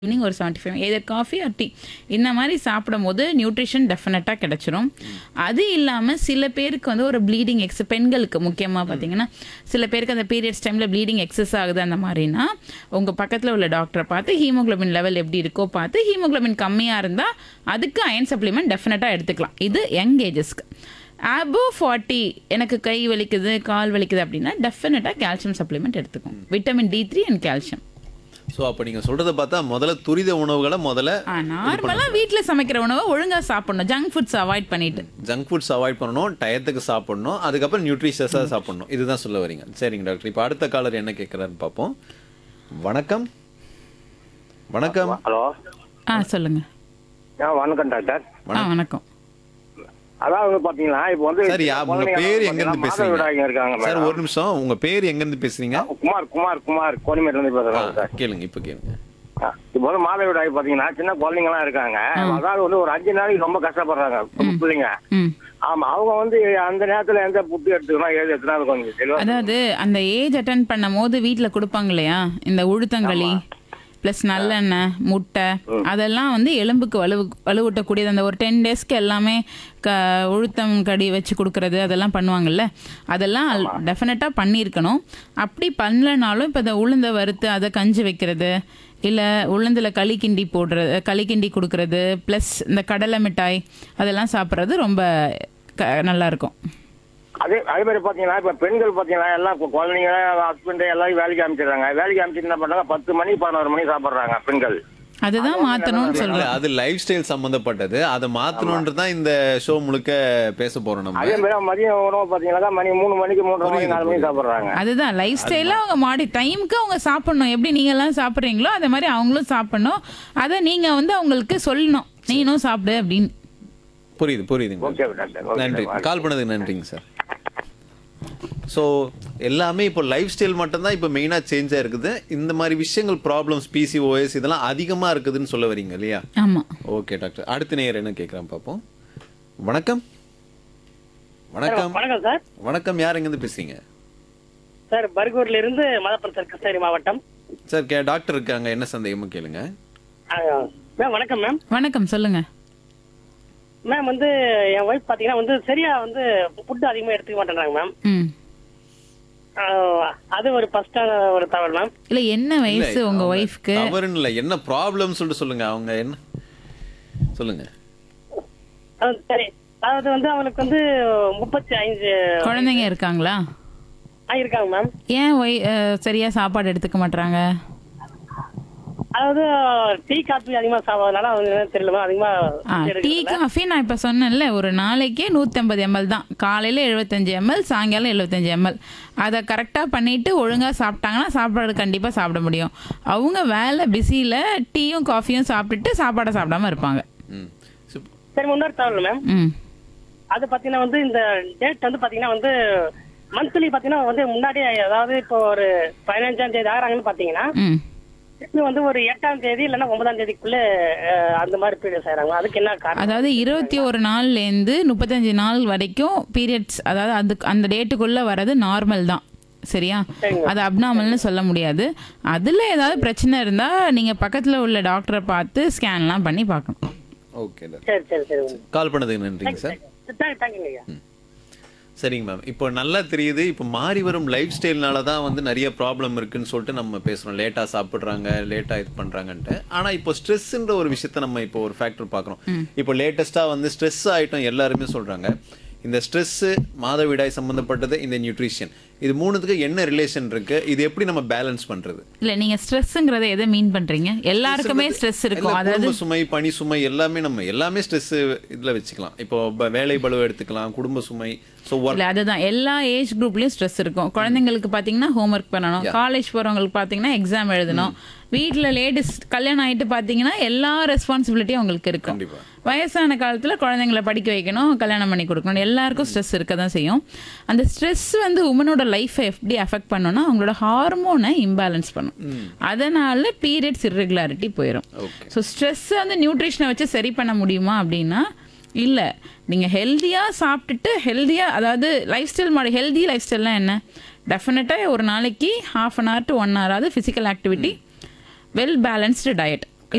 Evening ஒரு seventy five either coffee or tea இந்த மாதிரி சாப்பிடும் போது நியூட்ரிஷன் டெஃபினட்டாக கிடைச்சிரும் அது இல்லாமல் சில பேருக்கு வந்து ஒரு ப்ளீடிங் எக்ஸ் பெண்களுக்கு முக்கியமாக பார்த்தீங்கன்னா சில பேருக்கு அந்த பீரியட்ஸ் டைமில் ப்ளீடிங் எக்ஸஸ் ஆகுது அந்த மாதிரினா உங்கள் பக்கத்தில் உள்ள டாக்டரை பார்த்து ஹீமோகுளோபின் லெவல் எப்படி இருக்கோ பார்த்து ஹீமோகுளோபின் கம்மியாக இருந்தால் அதுக்கு அயன் சப்ளிமெண்ட் டெஃபினட்டாக எடுத்துக்கலாம் இது யங் ஏஜஸ்க்கு அபோ ஃபார்ட்டி எனக்கு கை வலிக்குது கால் வலிக்குது அப்படின்னா டெஃபினட்டாக கால்சியம் சப்ளிமெண்ட் எடுத்துக்கும் vitamin D three and calcium so அப்போ நீங்கள் சொல்கிறத பார்த்தா முதல்ல துரித உணவுகளை முதல்ல நார்மலா வீட்ல சமைக்கிற உணவை ஒழுங்கா சாப்பிடணும் ஜங்க் ஃபுட்ஸ் அவாய்ட் பண்ணிட்டு ஜங்க் ஃபுட்ஸ் அவாய்ட் பண்ணணும் டயத்துக்கு சாப்பிடணும் அதுக்கப்புறம் நியூட்ரிஷியஸாக சாப்பிடணும் இதுதான் சொல்ல வரீங்க சரிங்க டாக்டர் இப்போ அடுத்த காலர் என்ன கேட்குறாருன்னு பார்ப்போம் வணக்கம் வணக்கம் ஹலோ ஆ சொல்லுங்க ஆ வணக்கம் டாக்டர் ஆ வணக்கம் அதாவது பாத்தீங்களா இப்போ வந்து சார் யா உங்க பேர் எங்க இருந்து பேசுறீங்க மாதவிடாய்ங்க இருக்காங்க சார் மேடம். ஒரு நிமிஷம் உங்க பேர் எங்க இருந்து பேசுறீங்க குமார் குமார் குமார் கோனிமேட்ல இருந்து ஆ, பேசுறேன் சார் கேளுங்க இப்போ கேளுங்க ஆ, இப்போ வந்து மாதவிடாய் பாத்தீங்கன்னா சின்ன குழந்தைங்க எல்லாம் இருக்காங்க அதாவது வந்து ஒரு அஞ்சு நாளைக்கு ரொம்ப கஷ்டப்படுறாங்க பிள்ளைங்க ம் ஆமா அவங்க வந்து அந்த நேரத்துல எந்த புட்டு எடுத்துக்கணும் ஏது எடுத்துனா கொஞ்சம் தெளிவா அதாவது அந்த ஏஜ் அட்டன் பண்ணும் போது வீட்ல கொடுப்பாங்க இல்லையா இந்த உளுத்தங்களி ப்ளஸ் நல்லெண்ணெய் முட்டை அதெல்லாம் வந்து எலும்புக்கு வலு வலுவூட்டக்கூடியது அந்த ஒரு டென் டேஸ்க்கு எல்லாமே க உளுத்தம் கடி வச்சு கொடுக்கறது அதெல்லாம் பண்ணுவாங்கல்ல அதெல்லாம் டெஃபினட்டாக பண்ணியிருக்கணும் அப்படி பண்ணலனாலும் இப்போ இந்த உளுந்த வறுத்து அதை கஞ்சி வைக்கிறது இல்லை உளுந்தில் களி கிண்டி போடுறது களி கிண்டி கொடுக்கறது ப்ளஸ் இந்த கடலை மிட்டாய் அதெல்லாம் சாப்பிட்றது ரொம்ப க நல்லாயிருக்கும் அதே அதே மாதிரி பாத்தீங்கன்னா இப்ப பெண்கள் பாத்தீங்கன்னா எல்லாம் கு- குழந்தைங்க ஹஸ்பண்ட் எல்லாரும் வேலைக்கு அமைச்சிடுறாங்க வேலைக்கு அமைச்சிட்டு என்ன பண்றாங்க பத்து மணி பதினோரு மணி சாப்பிடுறாங்க பெண்கள் அதுதான் மாற்றணும்னு இல்ல, சொல்கிறேன் அது லைஃப் ஸ்டைல் சம்பந்தப்பட்டது அதை மாத்தணும்ன்றது தான் இந்த ஷோ முழுக்க பேச போறோம் நம்ம அதே மாதிரி மதியம் உணவு பாத்தீங்கன்னா மணி மூணு மணிக்கு மூன்றரை மணி நாலு மணிக்கு சாப்பிடுறாங்க அதுதான் லைஃப் ஸ்டைல அவங்க மாடி டைமுக்கு அவங்க சாப்பிடணும் எப்படி நீங்க எல்லாம் சாப்பிடுறீங்களோ அதே மாதிரி அவங்களும் சாப்பிடணும் அதை நீங்க வந்து அவங்களுக்கு சொல்லணும் நீனும் சாப்பிடு அப்படின்னு புரியுது புரியுதுங்க ஓகே டாக்டர் ஓகே நன்றி கால் பண்ணதுக்கு நன்றிங்க சார் ஸோ எல்லாமே இப்போ லைஃப் ஸ்டைல் மட்டும்தான் இப்போ மெயினாக சேஞ்ச் இருக்குது இந்த மாதிரி விஷயங்கள் ப்ராப்ளம்ஸ் பிசிஓஎஸ் இதெல்லாம் அதிகமாக இருக்குதுன்னு சொல்ல வரீங்க இல்லையா ஆமா ஓகே டாக்டர் அடுத்த நேயர் என்ன கேட்குறான் பார்ப்போம் வணக்கம் வணக்கம் வணக்கம் சார் வணக்கம் யார் எங்கேருந்து பேசுறீங்க சார் பர்கூர்ல இருந்து மலப்புரம் சார் கிருஷ்ணகிரி மாவட்டம் சார் கே டாக்டர் இருக்காங்க என்ன சந்தேகமும் கேளுங்க ஆ, மேம் வணக்கம் மேம் வணக்கம் சொல்லுங்க மேம் வந்து என் ஒய்ஃப் பாத்தீங்கன்னா வந்து சரியா வந்து ஃபுட் அதிகமா எடுத்துக்க மாட்டேன்றாங்க மேம் ம் ஆ, அது ஒரு ஃபர்ஸ்டான ஒரு தவறு மேம் இல்ல என்ன வயசு உங்க ஒய்ஃப்க்கு தவறுன்னு இல்லை என்ன ப்ராப்ளம் சொல்லிட்டு சொல்லுங்க அவங்க என்ன சொல்லுங்க அது சரி அதாவது வந்து அவளுக்கு வந்து முப்பத்தி ஐந்து குழந்தைங்க இருக்காங்களா ஆ, இருக்காங்க மேம் ஏன் ஒய் அஹ், சரியா சாப்பாடு எடுத்துக்க மாட்டாங்க அதாவது டீ காபி அதிகமா சாப்பிட்றதுனால அவங்க என்னன்னு தெரியல மேம் அதிகமா ஆ டீ காஃபி நான் இப்போ சொன்னேன்ல ஒரு நாளைக்கே நூற்றம்பது எம்எல் தான் காலையில் எழுபத்தஞ்சு எம்எல் சாயங்காலம் எழுபத்தஞ்சு எம்எல் அதை கரெக்டாக பண்ணிட்டு ஒழுங்காக சாப்பிட்டாங்கன்னா சாப்பாடு கண்டிப்பாக சாப்பிட முடியும் அவங்க வேலை பிஸியில் டீயும் காஃபியும் சாப்பிட்டுட்டு சாப்பாடை சாப்பிடாம இருப்பாங்க ம் சரி, சரி இன்னொரு தவறு மேம் ம் அது பாத்தீங்கன்னா வந்து இந்த டேட் வந்து பாத்தீங்கன்னா வந்து மந்த்லி பாத்தீங்கன்னா வந்து முன்னாடியே அதாவது இப்போ ஒரு பதினஞ்சாம் தேதி ஆகிறாங்கன்னு பாத்தீங்கன்னா ம் இது வந்து ஒரு எட்டாம் தேதி இல்லைன்னா ஒன்பதாம் தேதிக்குள்ள அஹ், அந்த மாதிரி பீரியட்ஸ் ஆயிராங்க அதுக்கு என்ன காரணம் அதாவது இருபத்தி ஒரு நாள்லேருந்து முப்பத்தஞ்சு நாள் வரைக்கும் பீரியட்ஸ் அதாவது அதுக்கு அந்த டேட்டுக்குள்ளே வர்றது நார்மல் தான் சரியா அது அப்நார்மல்னு சொல்ல முடியாது அதில் ஏதாவது பிரச்சனை இருந்தால் நீங்கள் பக்கத்தில் உள்ள டாக்டரை பார்த்து ஸ்கேன்லாம் பண்ணி பார்க்கணும் ஓகே டாக்டர் சரி சரி சரி கால் பண்ணதுக்கு நன்றிங்க சார் தேங்க்யூங்க ஐயா சரிங்க மேம் இப்போ நல்லா தெரியுது இப்போ மாறி வரும் லைஃப் ஸ்டைல்னால தான் வந்து நிறைய ப்ராப்ளம் இருக்குன்னு சொல்லிட்டு நம்ம பேசுகிறோம் லேட்டாக சாப்பிட்றாங்க லேட்டாக இது பண்ணுறாங்கன்ட்டு ஆனால் இப்போ ஸ்ட்ரெஸ்ன்ற ஒரு விஷயத்த நம்ம இப்போ ஒரு ஃபேக்டர் பார்க்குறோம் இப்போ லேட்டஸ்ட்டாக வந்து ஸ்ட்ரெஸ் ஆகிட்டோம் எல்லாருமே சொல்கிறாங்க இந்த ஸ்ட்ரெஸ்ஸு மாதவிடாய் சம்மந்தப்பட்டது இந்த நியூட்ரிஷன் இது மூணுத்துக்கு என்ன ரிலேஷன் இருக்கு இது எப்படி நம்ம பேலன்ஸ் பண்றது இல்லை நீங்கள் ஸ்ட்ரெஸ்ஸுங்கிறத எதை மீன் பண்ணுறீங்க எல்லாருக்குமே ஸ்ட்ரெஸ் இருக்கும் எல்லாம் அதாவது குடும்ப சுமை பணி சுமை எல்லாமே நம்ம எல்லாமே ஸ்ட்ரெஸ் இதுல வச்சுக்கலாம் இப்போ ப- வேலை பளு எடுத்துக்கலாம் குடும்ப சுமை ஸோ ஒர்க் இல்ல அதுதான் எல்லா ஏஜ் குரூப்லயும் ஸ்ட்ரெஸ் இருக்கும் குழந்தைங்களுக்கு பாத்தீங்கன்னா ஹோம்ஒர்க் பண்ணணும் காலேஜ் போறவங்களுக்கு பாத்தீங்கன்னா எக்ஸாம் எழுதணும் வீட்ல லேடிஸ் கல்யாணம் ஆயிட்டு பாத்தீங்கன்னா எல்லா ரெஸ்பான்சிபிலிட்டியும் அவங்களுக்கு இருக்கும் கண்டிப்பா. வயசான காலத்துல குழந்தைங்களை படிக்க வைக்கணும் கல்யாணம் பண்ணி கொடுக்கணும் எல்லாருக்கும் ஸ்ட்ரெஸ் இருக்க தான் செய்யும் அந்த ஸ்ட்ரெஸ் வந்து உமனோட லைஃப்பை எப்படி அஃபெக்ட் பண்ணும்னா அவங்களோட ஹார்மோனை இம்பேலன்ஸ் பண்ணும் அதனால பீரியட்ஸ் இர்ரெகுலாரிட்டி போயிடும் Okay. ஸோ ஸ்ட்ரெஸ் வந்து நியூட்ரிஷனை வச்சு சரி பண்ண முடியுமா அப்படின்னா இல்லை நீங்கள் ஹெல்த்தியாக சாப்பிட்டுட்டு ஹெல்த்தியாக அதாவது லைஃப் ஸ்டைல் மாடி ஹெல்தி லைஃப் ஸ்டைல்னால் என்ன டெஃபினட்டாக ஒரு நாளைக்கு half an hour to one hour ஆகுது physical activity well balanced diet